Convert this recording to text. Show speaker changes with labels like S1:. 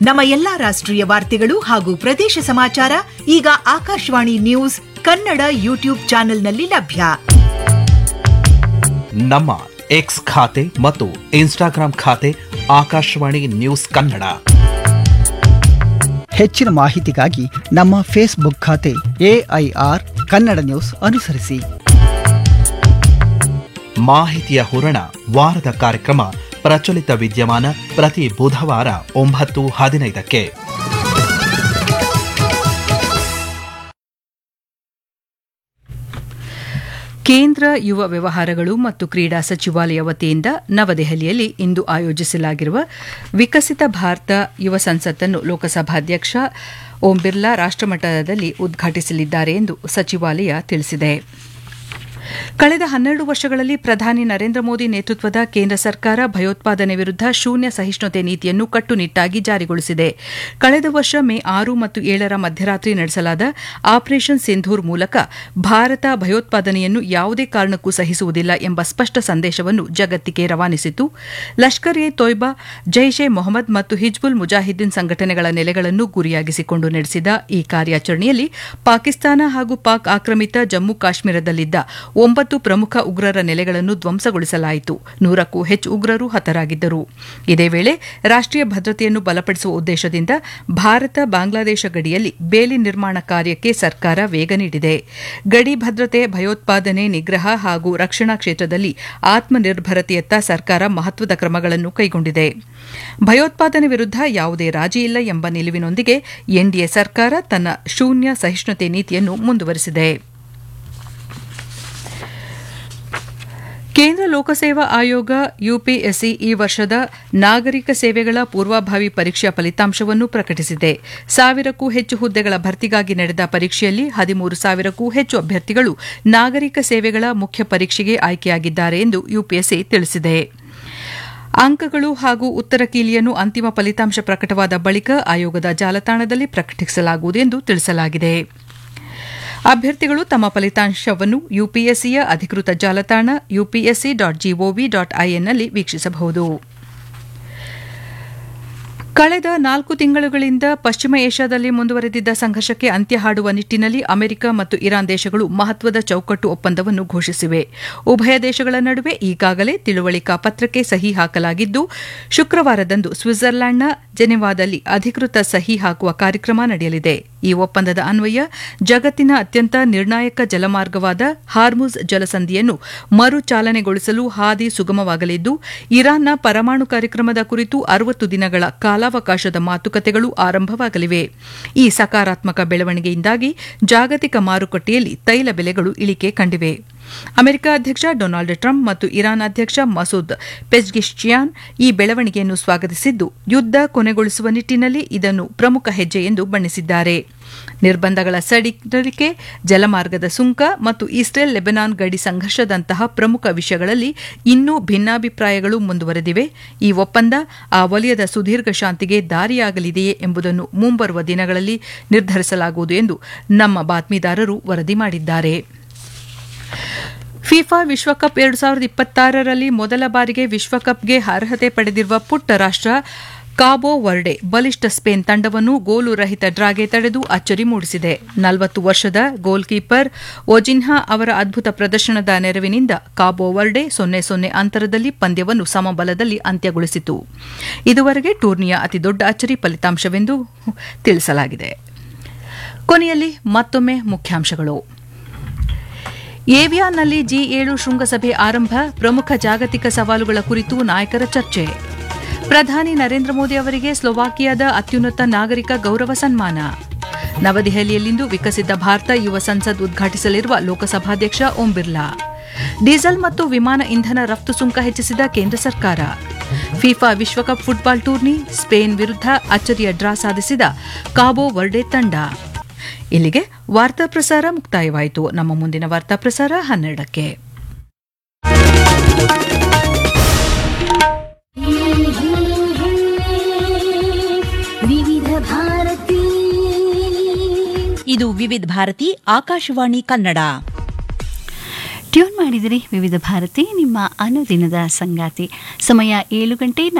S1: ನಮ್ಮ ಎಲ್ಲಾ ರಾಷ್ಟ್ರೀಯ ವಾರ್ತೆಗಳು ಹಾಗೂ ಪ್ರದೇಶ ಸಮಾಚಾರ ಈಗ ಆಕಾಶವಾಣಿ ನ್ಯೂಸ್ ಕನ್ನಡ ಯೂಟ್ಯೂಬ್ ಚಾನೆಲ್ನಲ್ಲಿ ಲಭ್ಯ
S2: ನಮ್ಮ ಎಕ್ಸ್ ಖಾತೆ ಮತ್ತು ಇನ್ಸ್ಟಾಗ್ರಾಂ ಖಾತೆ ಆಕಾಶವಾಣಿ ನ್ಯೂಸ್ ಕನ್ನಡ
S3: ಹೆಚ್ಚಿನ ಮಾಹಿತಿಗಾಗಿ ನಮ್ಮ ಫೇಸ್ಬುಕ್ ಖಾತೆ ಎಐಆರ್ ಕನ್ನಡ ನ್ಯೂಸ್ ಅನುಸರಿಸಿ
S2: ಮಾಹಿತಿಯ ಹೂರಣ ವಾರದ ಕಾರ್ಯಕ್ರಮ ಪ್ರಚಲಿತ ವಿದ್ಯಮಾನ ಪ್ರತಿ ಬುಧವಾರ ಒಂಬತ್ತು ಹದಿನೈದಕ್ಕೆ
S4: ಕೇಂದ್ರ ಯುವ ವ್ಯವಹಾರಗಳು ಮತ್ತು ಕ್ರೀಡಾ ಸಚಿವಾಲಯ ವತಿಯಿಂದ ನವದೆಹಲಿಯಲ್ಲಿ ಇಂದು ಆಯೋಜಿಸಲಾಗಿರುವ ವಿಕಸಿತ ಭಾರತ ಯುವ ಸಂಸತ್ತನ್ನು ಲೋಕಸಭಾಧ್ಯಕ್ಷ ಓಂ ಬಿರ್ಲಾ ರಾಷ್ಟಮಟ್ಟದಲ್ಲಿ ಉದ್ಘಾಟಿಸಲಿದ್ದಾರೆ ಎಂದು ಸಚಿವಾಲಯ ತಿಳಿಸಿದೆ ಕಳೆದ ಹನ್ನೆರಡು ವರ್ಷಗಳಲ್ಲಿ ಪ್ರಧಾನಿ ನರೇಂದ್ರ ಮೋದಿ ನೇತೃತ್ವದ ಕೇಂದ್ರ ಸರ್ಕಾರ ಭಯೋತ್ಪಾದನೆ ವಿರುದ್ಧ ಶೂನ್ಯ ಸಹಿಷ್ಣುತೆ ನೀತಿಯನ್ನು ಕಟ್ಟುನಿಟ್ಟಾಗಿ ಜಾರಿಗೊಳಿಸಿದೆ ಕಳೆದ ವರ್ಷ ಮೇ ಆರು ಮತ್ತು ಏಳರ ಮಧ್ಯರಾತ್ರಿ ನಡೆಸಲಾದ ಆಪರೇಷನ್ ಸಿಂಧೂರ್ ಮೂಲಕ ಭಾರತ ಭಯೋತ್ಪಾದನೆಯನ್ನು ಯಾವುದೇ ಕಾರಣಕ್ಕೂ ಸಹಿಸುವುದಿಲ್ಲ ಎಂಬ ಸ್ಪಷ್ಟ ಸಂದೇಶವನ್ನು ಜಗತ್ತಿಗೆ ರವಾನಿಸಿತು ಲಷ್ಕರ್ ಎ ತೊಯ್ಬಾ ಜೈಷ್ ಎ ಮೊಹಮ್ಮದ್ ಮತ್ತು ಹಿಜ್ಬುಲ್ ಮುಜಾಹಿದ್ದೀನ್ ಸಂಘಟನೆಗಳ ನೆಲೆಗಳನ್ನು ಗುರಿಯಾಗಿಸಿಕೊಂಡು ನಡೆಸಿದ ಈ ಕಾರ್ಯಾಚರಣೆಯಲ್ಲಿ ಪಾಕಿಸ್ತಾನ ಹಾಗೂ ಪಾಕ್ ಆಕ್ರಮಿತ ಜಮ್ಮು ಕಾಶ್ಮೀರದಲ್ಲಿದ್ದ ಒಂಬತ್ತು ಪ್ರಮುಖ ಉಗ್ರರ ನೆಲೆಗಳನ್ನು ಧ್ವಂಸಗೊಳಿಸಲಾಯಿತು ನೂರಕ್ಕೂ ಹೆಚ್ಚು ಉಗ್ರರು ಹತರಾಗಿದ್ದರು ಇದೇ ವೇಳೆ ರಾಷ್ಟೀಯ ಭದ್ರತೆಯನ್ನು ಬಲಪಡಿಸುವ ಉದ್ದೇಶದಿಂದ ಭಾರತ ಬಾಂಗ್ಲಾದೇಶ ಗಡಿಯಲ್ಲಿ ಬೇಲಿ ನಿರ್ಮಾಣ ಕಾರ್ಯಕ್ಕೆ ಸರ್ಕಾರ ವೇಗ ನೀಡಿದೆ ಗಡಿ ಭದ್ರತೆ ಭಯೋತ್ಪಾದನೆ ನಿಗ್ರಹ ಹಾಗೂ ರಕ್ಷಣಾ ಕ್ಷೇತ್ರದಲ್ಲಿ ಆತ್ಮನಿರ್ಭರತೆಯತ್ತ ಸರ್ಕಾರ ಮಹತ್ವದ ಕ್ರಮಗಳನ್ನು ಕೈಗೊಂಡಿದೆ ಭಯೋತ್ಪಾದನೆ ವಿರುದ್ಧ ಯಾವುದೇ ರಾಜಿ ಇಲ್ಲ ಎಂಬ ನಿಲುವಿನೊಂದಿಗೆ ಎನ್ಡಿಎ ಸರ್ಕಾರ ತನ್ನ ಶೂನ್ಯ ಸಹಿಷ್ಣುತೆ ನೀತಿಯನ್ನು ಮುಂದುವರೆಸಿದೆ ಕೇಂದ್ರ ಲೋಕಸೇವಾ ಆಯೋಗ ಯುಪಿಎಸ್ಸಿ ಈ ವರ್ಷದ ನಾಗರಿಕ ಸೇವೆಗಳ ಪೂರ್ವಭಾವಿ ಪರೀಕ್ಷಾ ಫಲಿತಾಂಶವನ್ನು ಪ್ರಕಟಿಸಿದೆ ಸಾವಿರಕ್ಕೂ ಹೆಚ್ಚು ಹುದ್ದೆಗಳ ಭರ್ತಿಗಾಗಿ ನಡೆದ ಪರೀಕ್ಷೆಯಲ್ಲಿ ಹದಿಮೂರು ಸಾವಿರಕ್ಕೂ ಹೆಚ್ಚು ಅಭ್ಯರ್ಥಿಗಳು ನಾಗರಿಕ ಸೇವೆಗಳ ಮುಖ್ಯ ಪರೀಕ್ಷೆಗೆ ಆಯ್ಕೆಯಾಗಿದ್ದಾರೆ ಎಂದು ಯುಪಿಎಸ್ಸಿ ತಿಳಿಸಿದೆ ಅಂಕಗಳು ಹಾಗೂ ಉತ್ತರ ಕೀಲಿಯನ್ನು ಅಂತಿಮ ಫಲಿತಾಂಶ ಪ್ರಕಟವಾದ ಬಳಿಕ ಆಯೋಗದ ಜಾಲತಾಣದಲ್ಲಿ ಪ್ರಕಟಿಸಲಾಗುವುದು ಎಂದು ತಿಳಿಸಲಾಗಿದೆ ಅಭ್ಯರ್ಥಿಗಳು ತಮ್ಮ ಫಲಿತಾಂಶವನ್ನು ಯುಪಿಎಸ್ಸಿಯ ಅಧಿಕೃತ ಜಾಲತಾಣ ಯುಪಿಎಸ್ಸಿ ಡಾಟ್ ಜಿಒವಿ ಡಾಟ್ ಐಎನ್ನಲ್ಲಿ ವೀಕ್ಷಿಸಬಹುದು ಕಳೆದ ನಾಲ್ಕು ತಿಂಗಳುಗಳಿಂದ ಪಶ್ಚಿಮ ಏಷ್ಯಾದಲ್ಲಿ ಮುಂದುವರೆದಿದ್ದ ಸಂಘರ್ಷಕ್ಕೆ ಅಂತ್ಯ ಹಾಡುವ ನಿಟ್ಟಿನಲ್ಲಿ ಅಮೆರಿಕ ಮತ್ತು ಇರಾನ್ ದೇಶಗಳು ಮಹತ್ವದ ಚೌಕಟ್ಟು ಒಪ್ಪಂದವನ್ನು ಘೋಷಿಸಿವೆ ಉಭಯ ದೇಶಗಳ ನಡುವೆ ಈಗಾಗಲೇ ತಿಳುವಳಿಕಾ ಪತ್ರಕ್ಕೆ ಸಹಿ ಹಾಕಲಾಗಿದ್ದು ಶುಕ್ರವಾರದಂದು ಸ್ವಿಟ್ಜರ್ಲ್ಯಾಂಡ್ನ ಜೆನೆವಾದಲ್ಲಿ ಅಧಿಕೃತ ಸಹಿ ಹಾಕುವ ಕಾರ್ಯಕ್ರಮ ನಡೆಯಲಿದೆ ಈ ಒಪ್ಪಂದದ ಅನ್ವಯ ಜಗತ್ತಿನ ಅತ್ಯಂತ ನಿರ್ಣಾಯಕ ಜಲಮಾರ್ಗವಾದ ಹಾರ್ಮುಜ್ ಜಲಸಂಧಿಯನ್ನು ಮರು ಚಾಲನೆಗೊಳಿಸಲು ಹಾದಿ ಸುಗಮವಾಗಲಿದ್ದು ಇರಾನ್ನ ಪರಮಾಣು ಕಾರ್ಯಕ್ರಮದ ಕುರಿತು ಅರವತ್ತು ದಿನಗಳ ಕಾಲಾವಕಾಶದ ಮಾತುಕತೆಗಳು ಆರಂಭವಾಗಲಿವೆ ಈ ಸಕಾರಾತ್ಮಕ ಬೆಳವಣಿಗೆಯಿಂದಾಗಿ ಜಾಗತಿಕ ಮಾರುಕಟ್ಟೆಯಲ್ಲಿ ತೈಲ ಬೆಲೆಗಳು ಇಳಿಕೆ ಕಂಡಿವೆ ಅಮೆರಿಕ ಅಧ್ಯಕ್ಷ ಡೊನಾಲ್ಡ್ ಟ್ರಂಪ್ ಮತ್ತು ಇರಾನ್ ಅಧ್ಯಕ್ಷ ಮಸೂದ್ ಪೆಜ್ಗಿಶ್ಚಿಯಾನ್ ಈ ಬೆಳವಣಿಗೆಯನ್ನು ಸ್ವಾಗತಿಸಿದ್ದು ಯುದ್ಧ ಕೊನೆಗೊಳಿಸುವ ನಿಟ್ಟಿನಲ್ಲಿ ಇದನ್ನು ಪ್ರಮುಖ ಹೆಜ್ಜೆ ಎಂದು ಬಣ್ಣಿಸಿದ್ದಾರೆ ನಿರ್ಬಂಧಗಳ ಸಡಿಲಿಕೆ ಜಲಮಾರ್ಗದ ಸುಂಕ ಮತ್ತು ಇಸ್ರೇಲ್ ಲೆಬನಾನ್ ಗಡಿ ಸಂಘರ್ಷದಂತಹ ಪ್ರಮುಖ ವಿಷಯಗಳಲ್ಲಿ ಇನ್ನೂ ಭಿನ್ನಾಭಿಪ್ರಾಯಗಳು ಮುಂದುವರೆದಿವೆ ಈ ಒಪ್ಪಂದ ಆ ವಲಯದ ಸುದೀರ್ಘ ಶಾಂತಿಗೆ ದಾರಿಯಾಗಲಿದೆಯೇ ಎಂಬುದನ್ನು ಮುಂಬರುವ ದಿನಗಳಲ್ಲಿ ನಿರ್ಧರಿಸಲಾಗುವುದು ಎಂದು ನಮ್ಮ ಬಾತ್ಮೀದಾರರು ವರದಿ ಮಾಡಿದ್ದಾರೆ ಫಿಫಾ ವಿಶ್ವಕಪ್ ಎರಡು ಸಾವಿರದ ಇಪ್ಪತ್ತಾರರಲ್ಲಿ ಮೊದಲ ಬಾರಿಗೆ ವಿಶ್ವಕಪ್ಗೆ ಅರ್ಹತೆ ಪಡೆದಿರುವ ಪುಟ್ಟ ರಾಷ್ಟ ಕಾಬೋ ವರ್ಡೆ ಬಲಿಷ್ಠ ಸ್ಪೇನ್ ತಂಡವನ್ನು ಗೋಲು ರಹಿತ ಡ್ರಾಗೆ ತಡೆದು ಅಚ್ಚರಿ ಮೂಡಿಸಿದೆ ನಲವತ್ತು ವರ್ಷದ ಗೋಲ್ ಕೀಪರ್ ಒಜಿನ್ಹಾ ಅವರ ಅದ್ಭುತ ಪ್ರದರ್ಶನದ ನೆರವಿನಿಂದ ಕಾಬೋ ವರ್ಡೆ ಸೊನ್ನೆ ಸೊನ್ನೆ ಅಂತರದಲ್ಲಿ ಪಂದ್ಯವನ್ನು ಸಮಬಲದಲ್ಲಿ ಅಂತ್ಯಗೊಳಿಸಿತು ಇದುವರೆಗೆ ಟೂರ್ನಿಯ ಅತಿದೊಡ್ಡ ಅಚ್ಚರಿ ಫಲಿತಾಂಶವೆಂದು ತಿಳಿಸಲಾಗಿದೆ ಕೊನೆಯಲ್ಲಿ ಮತ್ತೊಮ್ಮೆ ಮುಖ್ಯಾಂಶಗಳು ಏವಿಯಾನ್ನಲ್ಲಿ ಜಿ ಏಳು ಶೃಂಗಸಭೆ ಆರಂಭ ಪ್ರಮುಖ ಜಾಗತಿಕ ಸವಾಲುಗಳ ಕುರಿತು ನಾಯಕರ ಚರ್ಚೆ ಪ್ರಧಾನಿ ನರೇಂದ್ರ ಮೋದಿ ಅವರಿಗೆ ಸ್ಲೋವಾಕಿಯಾದ ಅತ್ಯುನ್ನತ ನಾಗರಿಕ ಗೌರವ ಸನ್ಮಾನ ನವದೆಹಲಿಯಲ್ಲಿಂದು ವಿಕಸಿತ ಭಾರತ ಯುವ ಸಂಸದ್ ಉದ್ಘಾಟಿಸಲಿರುವ ಲೋಕಸಭಾಧ್ಯಕ್ಷ ಓಂ ಬಿರ್ಲಾ ಡೀಸೆಲ್ ಮತ್ತು ವಿಮಾನ ಇಂಧನ ರಫ್ತು ಸುಂಕ ಹೆಚ್ಚಿಸಿದ ಕೇಂದ್ರ ಸರ್ಕಾರ ಫಿಫಾ ವಿಶ್ವಕಪ್ ಫುಟ್ಬಾಲ್ ಟೂರ್ನಿ ಸ್ಪೇನ್ ವಿರುದ್ಧ ಅಚ್ಚರಿಯ ಡ್ರಾ ಸಾಧಿಸಿದ ಕಾಬೋ ವರ್ಡೆ ತಂಡ ಇಲ್ಲಿಗೆ ವಾರ್ತಾ ಪ್ರಸಾರ ಮುಕ್ತಾಯವಾಯಿತು ನಮ್ಮ ಮುಂದಿನ ವಾರ್ತಾ ಪ್ರಸಾರ ಹನ್ನೆರಡಕ್ಕೆ
S5: ವಿವಿಧ ಭಾರತಿ
S6: ಇದು ವಿವಿಧ ಭಾರತಿ ಆಕಾಶವಾಣಿ ಕನ್ನಡ
S5: ಟ್ಯೂನ್ ಮಾಡಿದಿರಿ ವಿವಿಧ ಭಾರತಿ ನಿಮ್ಮ ಅನುದಿನದ ಸಂಗಾತಿ ಸಮಯ ಏಳು ಗಂಟೆ